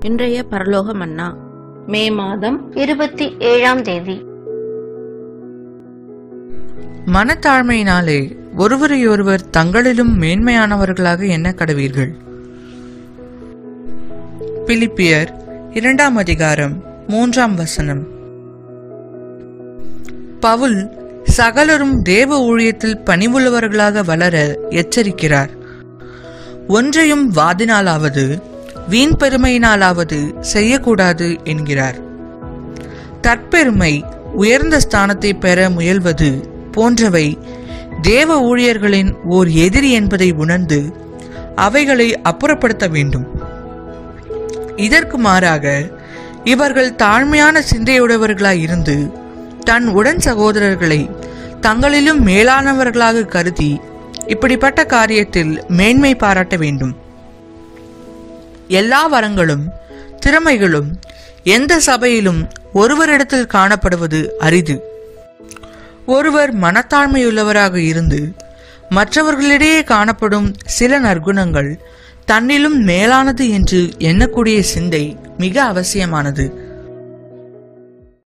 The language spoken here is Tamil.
இன்றைய பரலோக மன்னா மே மாதம் இருபத்தி ஏழாம் தேதி மனத்தாழ்மையினாலே ஒருவரையொருவர் தங்களிலும் மேன்மையானவர்களாக எண்ண கடவீர்கள் பிலிப்பியர் இரண்டாம் அதிகாரம் மூன்றாம் வசனம் பவுல் சகலரும் தேவ ஊழியத்தில் பணிவுள்ளவர்களாக வளர எச்சரிக்கிறார் ஒன்றையும் வாதினாலாவது வீண் பெருமையினாலாவது செய்யக்கூடாது என்கிறார் தற்பெருமை உயர்ந்த ஸ்தானத்தை பெற முயல்வது போன்றவை தேவ ஊழியர்களின் ஓர் எதிரி என்பதை உணர்ந்து அவைகளை அப்புறப்படுத்த வேண்டும் இதற்கு மாறாக இவர்கள் தாழ்மையான சிந்தையுடையவர்களாய் இருந்து தன் உடன் சகோதரர்களை தங்களிலும் மேலானவர்களாக கருதி இப்படிப்பட்ட காரியத்தில் மேன்மை பாராட்ட வேண்டும் எல்லா வரங்களும் திறமைகளும் எந்த சபையிலும் ஒருவரிடத்தில் காணப்படுவது அரிது ஒருவர் மனத்தாழ்மையுள்ளவராக இருந்து மற்றவர்களிடையே காணப்படும் சில நற்குணங்கள் தன்னிலும் மேலானது என்று எண்ணக்கூடிய சிந்தை மிக அவசியமானது